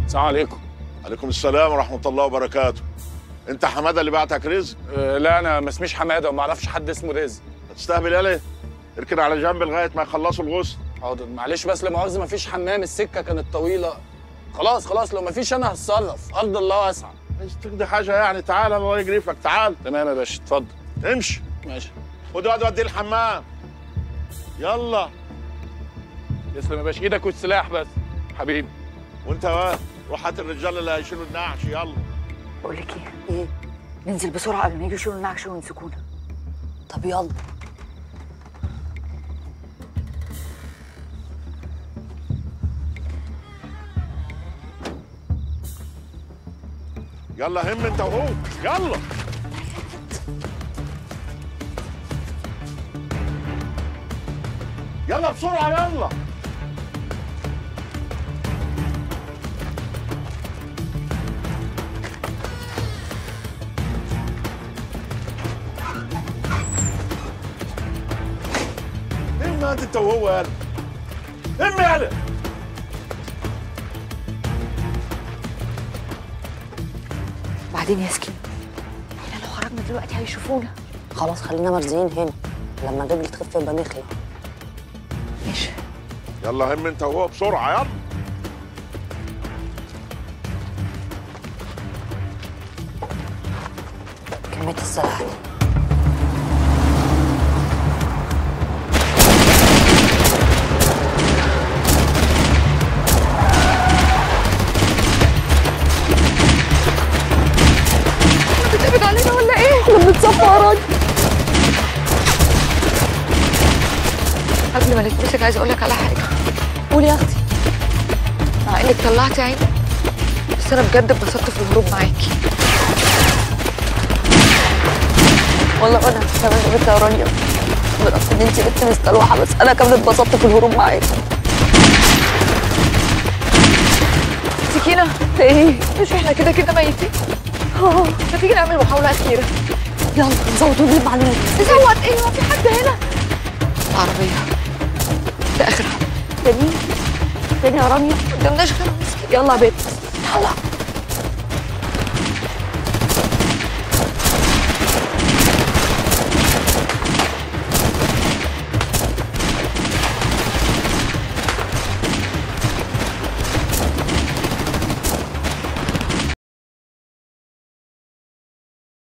السلام عليكم عليكم السلام ورحمه الله وبركاته انت حماده اللي بعتك رزق أه لا انا ما اسميش حماده وما اعرفش حد اسمه رزق هتستهبل يا ليه اركن على جنب لغايه ما يخلصوا الغسل حاضر معلش بس لا مؤاخذه ما فيش حمام السكه كانت طويله خلاص خلاص لو ما فيش انا هتصرف ارض الله واسعه عايز تقضي حاجه يعني تعال الله يجريفك تعال تمام يا باشا اتفضل امشي ماشي خد واد وديه الحمام يلا تسلم يا باشا ايدك والسلاح بس حبيبي وانت واد روح هات الرجال اللي هيشيلوا النعش يلا بقول لك ايه؟ ايه؟ ننزل بسرعه قبل ما يجوا يشيلوا النعش ويمسكونا طب يلا يلا هم انت وهو يلا يلا بسرعه يلا هم انت انت وهو يلا هم يلا بعدين يا سكين احنا لو خرجنا دلوقتي هيشوفونا خلاص خلينا مرزقين هنا لما الرجل تخف يبقى نخلع ماشي يلا هم انت وهو بسرعه يلا كمية السلاح دي بتقبض علينا ولا ايه؟ احنا بنتصفى يا راجل قبل ما نتمسك عايزه اقول لك على حاجه قولي يا اختي مع انك طلعتي عيني بس انا بجد اتبسطت في الهروب معاكي والله وانا كمان يا بنت يا رانيا بالرغم ان انت بنت مستلوحه بس انا كمان اتبسطت في الهروب معاكي سكينة ايه؟ مش احنا كده كده ميتين اه ما تيجي نعمل محاولة أخيرة يلا نزود ونجيب معلومات نزود ايه هو في حد هنا؟ العربية ده آخر حد تاني تاني يا رانيا قدامناش غير يلا يا بنت يلا